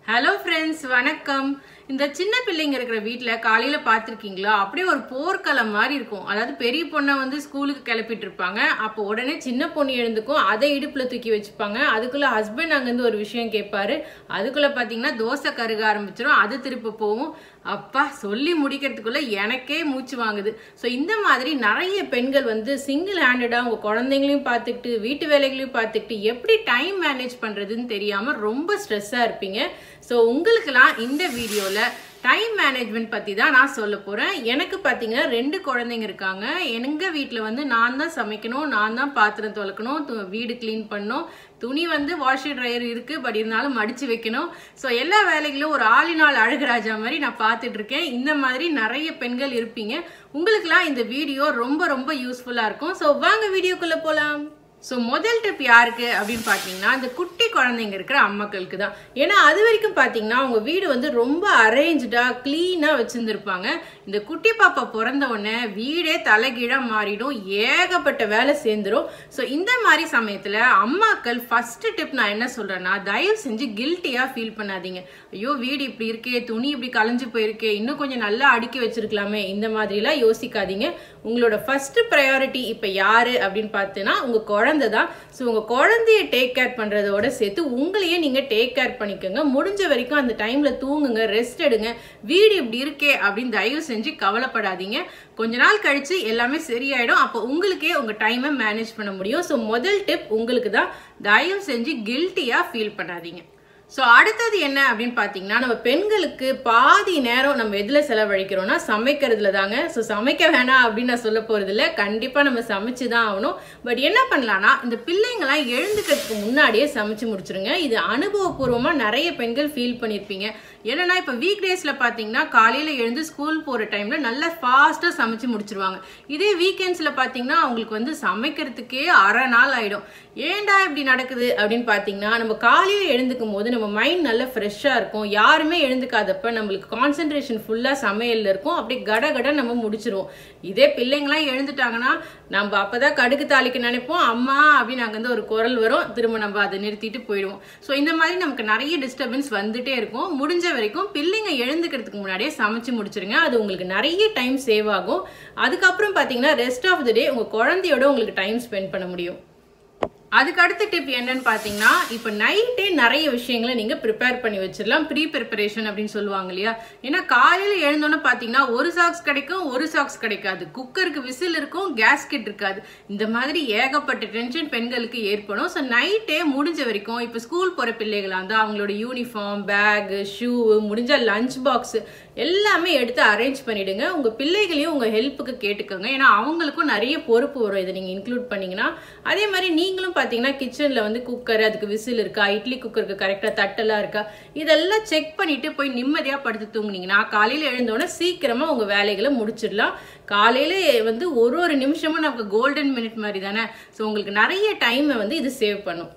hello friends வணக்கம் இந்த சின்ன பிள்ளைங்க இருக்கிற வீட்டில் காலையில் பார்த்துருக்கீங்களா அப்படியே ஒரு போர்க்களம் மாதிரி இருக்கும் அதாவது பெரிய பொண்ணை வந்து ஸ்கூலுக்கு கிளப்பிட்டு இருப்பாங்க அப்போ உடனே சின்ன பொண்ணு எழுந்துக்கும் அதை இடுப்பில் தூக்கி வச்சுப்பாங்க அதுக்குள்ளே ஹஸ்பண்ட் அங்கேருந்து ஒரு விஷயம் கேட்பாரு அதுக்குள்ளே பார்த்தீங்கன்னா தோசை கருக ஆரம்பிச்சிடும் அது திருப்ப போகும் அப்பா சொல்லி முடிக்கிறதுக்குள்ள எனக்கே மூச்சு வாங்குது ஸோ இந்த மாதிரி நிறைய பெண்கள் வந்து சிங்கிள் ஹேண்டடாக அவங்க குழந்தைங்களையும் பார்த்துக்கிட்டு வீட்டு வேலைகளையும் பார்த்துக்கிட்டு எப்படி டைம் மேனேஜ் பண்ணுறதுன்னு தெரியாமல் ரொம்ப ஸ்ட்ரெஸ்ஸாக இருப்பீங்க ஸோ உங்களுக்கெல்லாம் இந்த வீடியோவில் டைம் மேனேஜ்மெண்ட் பற்றி தான் நான் சொல்ல போகிறேன் எனக்கு பார்த்தீங்கன்னா ரெண்டு குழந்தைங்க இருக்காங்க எங்கள் வீட்டில் வந்து நான் தான் சமைக்கணும் நான் தான் பாத்திரம் துலக்கணும் து- வீடு க்ளீன் பண்ணணும் துணி வந்து வாஷர் ட்ரையர் இருக்குது பட் இருந்தாலும் மடித்து வைக்கணும் ஸோ எல்லா வேலைகளும் ஒரு ஆளினால் அழகுராஜா மாதிரி நான் பார்த்துட்டு இருக்கேன் இந்த மாதிரி நிறைய பெண்கள் இருப்பீங்க உங்களுக்கெல்லாம் இந்த வீடியோ ரொம்ப ரொம்ப யூஸ்ஃபுல்லாக இருக்கும் ஸோ வாங்க வீடியோக்குள்ளே போகலாம் ஸோ முதல் டிப் யாருக்கு அப்படின்னு பார்த்தீங்கன்னா இந்த குட்டி குழந்தைங்க இருக்கிற அம்மாக்களுக்கு தான் ஏன்னா அது வரைக்கும் பார்த்தீங்கன்னா அவங்க வீடு வந்து ரொம்ப அரேஞ்ச்டாக க்ளீனாக வச்சுருந்துருப்பாங்க இந்த குட்டி பாப்பா பிறந்த உடனே வீடே தலைகீழாக மாறிடும் ஏகப்பட்ட வேலை சேர்ந்துரும் ஸோ இந்த மாதிரி சமயத்தில் அம்மாக்கள் ஃபர்ஸ்ட் டிப் நான் என்ன சொல்கிறேன்னா தயவு செஞ்சு கில்ட்டியாக ஃபீல் பண்ணாதீங்க ஐயோ வீடு இப்படி இருக்கே துணி இப்படி கலைஞ்சு போயிருக்கே இன்னும் கொஞ்சம் நல்லா அடுக்கி வச்சிருக்கலாமே இந்த மாதிரிலாம் யோசிக்காதீங்க உங்களோட ஃபர்ஸ்ட் ப்ரையாரிட்டி இப்போ யாரு அப்படின்னு பார்த்தீங்கன்னா உங்க குழந்தை தான் ஸோ உங்க குழந்தைய டேக் கேர் பண்றதோட சேர்த்து உங்களையே நீங்க டேக் கேர் பண்ணிக்கோங்க முடிஞ்ச வரைக்கும் அந்த டைம்ல தூங்குங்க ரெஸ்ட் எடுங்க வீடு இப்படி இருக்கே அப்படின்னு தயவு செஞ்சு கவலைப்படாதீங்க கொஞ்ச நாள் கழிச்சு எல்லாமே சரியாயிடும் அப்போ உங்களுக்கே உங்க டைமை மேனேஜ் பண்ண முடியும் ஸோ முதல் டிப் உங்களுக்கு தான் தயவு செஞ்சு கில்ட்டியா ஃபீல் பண்ணாதீங்க ஸோ அடுத்தது என்ன அப்படின்னு பார்த்தீங்கன்னா நம்ம பெண்களுக்கு பாதி நேரம் நம்ம எதில் செலவழிக்கிறோம்னா சமைக்கிறதுல தாங்க ஸோ சமைக்க வேணாம் அப்படின்னு நான் சொல்ல போகிறது இல்லை கண்டிப்பாக நம்ம சமைச்சு தான் ஆகணும் பட் என்ன பண்ணலாம்னா இந்த பிள்ளைங்களாம் எழுந்துக்கிறதுக்கு முன்னாடியே சமைச்சு முடிச்சிருங்க இது அனுபவபூர்வமாக நிறைய பெண்கள் ஃபீல் பண்ணியிருப்பீங்க என்னன்னா இப்போ வீக் டேஸில் பார்த்தீங்கன்னா காலையில் எழுந்து ஸ்கூல் போகிற டைமில் நல்லா ஃபாஸ்ட்டாக சமைச்சு முடிச்சிருவாங்க இதே வீக்கெண்ட்ஸில் பார்த்தீங்கன்னா அவங்களுக்கு வந்து சமைக்கிறதுக்கே அரை நாள் ஆகிடும் ஏன்டா இப்படி நடக்குது அப்படின்னு பார்த்தீங்கன்னா நம்ம காலையில் எழுந்துக்கும் போது நம்ம மைண்ட் நல்லா ஃப்ரெஷ்ஷாக இருக்கும் யாருமே எழுந்துக்காதப்ப நம்மளுக்கு கான்சென்ட்ரேஷன் ஃபுல்லாக சமையலில் இருக்கும் அப்படியே கட கட நம்ம முடிச்சிருவோம் இதே பிள்ளைங்களாம் எழுந்துட்டாங்கன்னா நம்ம அப்பதான் கடுகு தாளிக்க நினைப்போம் அம்மா அப்படின்னு அங்கேருந்து ஒரு குரல் வரும் திரும்ப நம்ம அதை நிறுத்திட்டு போயிடுவோம் ஸோ இந்த மாதிரி நமக்கு நிறைய டிஸ்டர்பன்ஸ் வந்துட்டே இருக்கும் முடிஞ்ச வரைக்கும் பிள்ளைங்க எழுந்துக்கிறதுக்கு முன்னாடியே சமைச்சு முடிச்சிருங்க அது உங்களுக்கு நிறைய டைம் சேவ் ஆகும் அதுக்கப்புறம் பார்த்தீங்கன்னா ரெஸ்ட் ஆஃப் த டே உங்கள் குழந்தையோட உங்களுக்கு டைம் ஸ்பெண்ட் பண்ண முடியும் அதுக்கு அடுத்த டிப் என்னன்னு பார்த்தீங்கன்னா இப்போ நைட்டே நிறைய விஷயங்களை நீங்கள் ப்ரிப்பேர் பண்ணி வச்சிடலாம் ப்ரீ ப்ரிப்பரேஷன் அப்படின்னு சொல்லுவாங்க இல்லையா ஏன்னா காலையில் எழுந்தோன்னே பார்த்தீங்கன்னா ஒரு சாக்ஸ் கிடைக்கும் ஒரு சாக்ஸ் கிடைக்காது குக்கருக்கு விசில் இருக்கும் கேஸ்கெட் இருக்காது இந்த மாதிரி ஏகப்பட்ட டென்ஷன் பெண்களுக்கு ஏற்படும் ஸோ நைட்டே முடிஞ்ச வரைக்கும் இப்போ ஸ்கூல் போகிற பிள்ளைகளாக இருந்தால் அவங்களோட யூனிஃபார்ம் பேகு ஷூ முடிஞ்ச லஞ்ச் பாக்ஸ் எல்லாமே எடுத்து அரேஞ்ச் பண்ணிடுங்க உங்கள் பிள்ளைகளையும் உங்கள் ஹெல்ப்புக்கு கேட்டுக்கோங்க ஏன்னா அவங்களுக்கும் நிறைய பொறுப்பு வரும் இதை நீங்கள் இன்க்ளூட் பண்ணீங்கன்னா அதே மாதிரி நீங்களும் பார்த்தீங்கன்னா கிச்சனில் வந்து குக்கர் அதுக்கு விசில் இருக்கா இட்லி குக்கருக்கு கரெக்டாக தட்டெல்லாம் இருக்கா இதெல்லாம் செக் பண்ணிட்டு போய் நிம்மதியாக படுத்து தூங்குனீங்கன்னா காலையில் எழுந்தோடனே சீக்கிரமாக உங்கள் வேலைகளை முடிச்சிடலாம் காலையில் வந்து ஒரு ஒரு நிமிஷமும் நமக்கு கோல்டன் மினிட் மாதிரி தானே ஸோ உங்களுக்கு நிறைய டைமை வந்து இது சேவ் பண்ணும்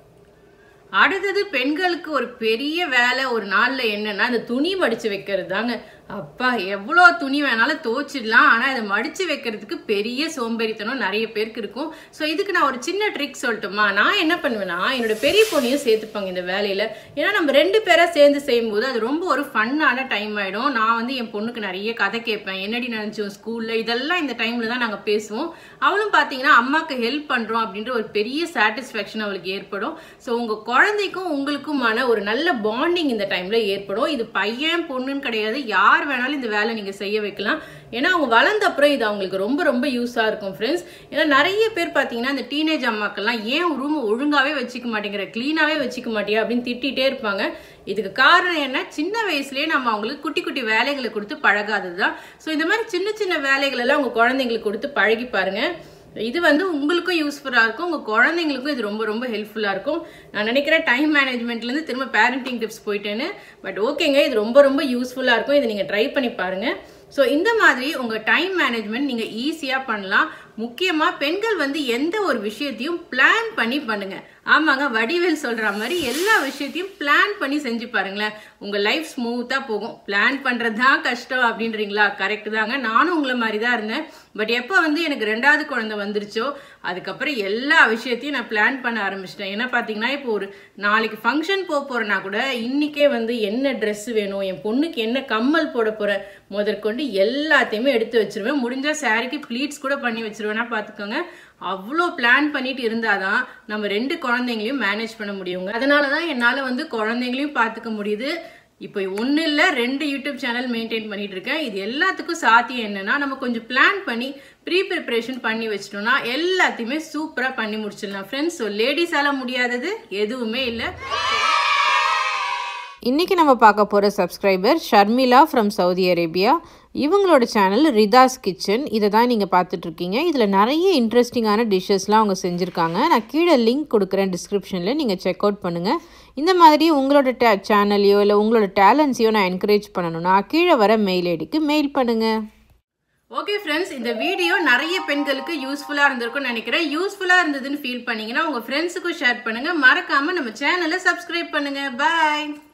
அடுத்தது பெண்களுக்கு ஒரு பெரிய வேலை ஒரு நாள்ல என்னன்னா இந்த துணி மடிச்சு வைக்கிறது தாங்க அப்பா எவ்வளோ துணி வேணாலும் துவைச்சிடலாம் ஆனால் அதை மடிச்சு வைக்கிறதுக்கு பெரிய சோம்பேறித்தனம் நிறைய பேருக்கு இருக்கும் ஸோ இதுக்கு நான் ஒரு சின்ன ட்ரிக் சொல்லட்டுமா நான் என்ன பண்ணுவேன்னா என்னோட பெரிய பொண்ணையும் சேர்த்துப்பாங்க இந்த வேலையில ஏன்னா நம்ம ரெண்டு பேரா சேர்ந்து செய்யும்போது அது ரொம்ப ஒரு ஃபன்னான டைம் ஆயிடும் நான் வந்து என் பொண்ணுக்கு நிறைய கதை கேட்பேன் என்னடி நினைச்சோம் ஸ்கூல்ல இதெல்லாம் இந்த டைம்ல தான் நாங்கள் பேசுவோம் அவளும் பார்த்தீங்கன்னா அம்மாக்கு ஹெல்ப் பண்றோம் அப்படின்ற ஒரு பெரிய சாட்டிஸ்ஃபேக்ஷன் அவளுக்கு ஏற்படும் ஸோ உங்க குழந்தைக்கும் உங்களுக்குமான ஒரு நல்ல பாண்டிங் இந்த டைம்ல ஏற்படும் இது பையன் பொண்ணுன்னு கிடையாது யார் வேணாலும் இந்த வேலை நீங்க செய்ய வைக்கலாம் ஏன்னா அவங்க வளர்ந்த அப்புறம் இது அவங்களுக்கு ரொம்ப ரொம்ப யூஸா இருக்கும் ஃப்ரெண்ட்ஸ் ஏன்னா நிறைய பேர் பார்த்தீங்கன்னா இந்த டீனேஜ் அம்மாக்கள்லாம் ஏன் ரூம் ஒழுங்காவே வச்சுக்க மாட்டேங்கிற க்ளீனாவே வச்சுக்க மாட்டியா அப்படின்னு திட்டிகிட்டே இருப்பாங்க இதுக்கு காரணம் என்ன சின்ன வயசுலயே நம்ம அவங்களுக்கு குட்டி குட்டி வேலைகளை கொடுத்து பழகாதது தான் ஸோ இந்த மாதிரி சின்ன சின்ன வேலைகள் எல்லாம் உங்க குழந்தைங்களுக்கு கொடுத்து பழகி பாருங்க இது வந்து உங்களுக்கும் யூஸ்ஃபுல்லாக இருக்கும் உங்கள் குழந்தைங்களுக்கும் இது ரொம்ப ரொம்ப ஹெல்ப்ஃபுல்லாக இருக்கும் நான் நினைக்கிறேன் டைம் மேனேஜ்மெண்ட்லேருந்து திரும்ப பேரண்டிங் டிப்ஸ் போயிட்டேன்னு பட் ஓகேங்க இது ரொம்ப ரொம்ப யூஸ்ஃபுல்லாக இருக்கும் இதை நீங்கள் ட்ரை பண்ணி பாருங்கள் ஸோ இந்த மாதிரி உங்கள் டைம் மேனேஜ்மெண்ட் நீங்கள் ஈஸியாக பண்ணலாம் முக்கியமாக பெண்கள் வந்து எந்த ஒரு விஷயத்தையும் பிளான் பண்ணி பண்ணுங்க ஆமாங்க வடிவேல் சொல்கிற மாதிரி எல்லா விஷயத்தையும் பிளான் பண்ணி செஞ்சு பாருங்களேன் உங்கள் லைஃப் ஸ்மூத்தாக போகும் பிளான் பண்ணுறது தான் கஷ்டம் அப்படின்றீங்களா கரெக்டு தாங்க நானும் உங்களை மாதிரி தான் இருந்தேன் பட் எப்போ வந்து எனக்கு ரெண்டாவது குழந்தை வந்துருச்சோ அதுக்கப்புறம் எல்லா விஷயத்தையும் நான் பிளான் பண்ண ஆரம்பிச்சிட்டேன் ஏன்னா பார்த்தீங்கன்னா இப்போ ஒரு நாளைக்கு ஃபங்க்ஷன் போக போகிறேன்னா கூட இன்றைக்கே வந்து என்ன ட்ரெஸ் வேணும் என் பொண்ணுக்கு என்ன கம்மல் போட போகிறேன் முதற்கொண்டு எல்லாத்தையுமே எடுத்து வச்சிருவேன் முடிஞ்சால் சாரிக்கு ப்ளீட்ஸ் கூட பண்ணி வச்சிருவேன்னா பார்த்துக்கோங்க அவ்வளோ பிளான் பண்ணிட்டு இருந்தாதான் நம்ம ரெண்டு குழந்தைங்களையும் மேனேஜ் பண்ண முடியுங்க அதனால தான் என்னால் வந்து குழந்தைங்களையும் பார்த்துக்க முடியுது இப்போ ஒன்றும் இல்லை ரெண்டு யூடியூப் சேனல் மெயின்டைன் பண்ணிட்டு இருக்கேன் இது எல்லாத்துக்கும் சாத்தியம் என்னன்னா நம்ம கொஞ்சம் பிளான் பண்ணி ப்ரீ ப்ரிப்பரேஷன் பண்ணி வச்சிட்டோம்னா எல்லாத்தையுமே சூப்பராக பண்ணி முடிச்சிடலாம் ஃப்ரெண்ட்ஸ் ஸோ லேடிஸால முடியாதது எதுவுமே இல்லை இன்றைக்கி நம்ம பார்க்க போகிற subscriber Sharmila from Saudi Arabia இவங்களோட சேனல் ரிதாஸ் கிச்சன் இதை தான் நீங்கள் பார்த்துட்ருக்கீங்க இதில் நிறைய இன்ட்ரெஸ்டிங்கான டிஷ்ஷஸ்லாம் அவங்க செஞ்சுருக்காங்க நான் கீழே லிங்க் கொடுக்குறேன் டிஸ்கிரிப்ஷனில் நீங்கள் செக் அவுட் பண்ணுங்கள் இந்த மாதிரி உங்களோட டே சேனல்லையோ இல்லை உங்களோட டேலண்ட்ஸையோ நான் என்கரேஜ் பண்ணணும்னா கீழே வர மெயில் ஐடிக்கு மெயில் பண்ணுங்கள் ஓகே ஃப்ரெண்ட்ஸ் இந்த வீடியோ நிறைய பெண்களுக்கு யூஸ்ஃபுல்லாக இருந்திருக்கும்னு நினைக்கிறேன் யூஸ்ஃபுல்லாக இருந்ததுன்னு ஃபீல் பண்ணீங்கன்னா உங்கள் ஃப்ரெண்ட்ஸுக்கும் ஷேர் பண்ணுங்கள் மறக்காமல் நம்ம சேனலை சப்ஸ்கிரைப் பண்ணுங்கள் பாய்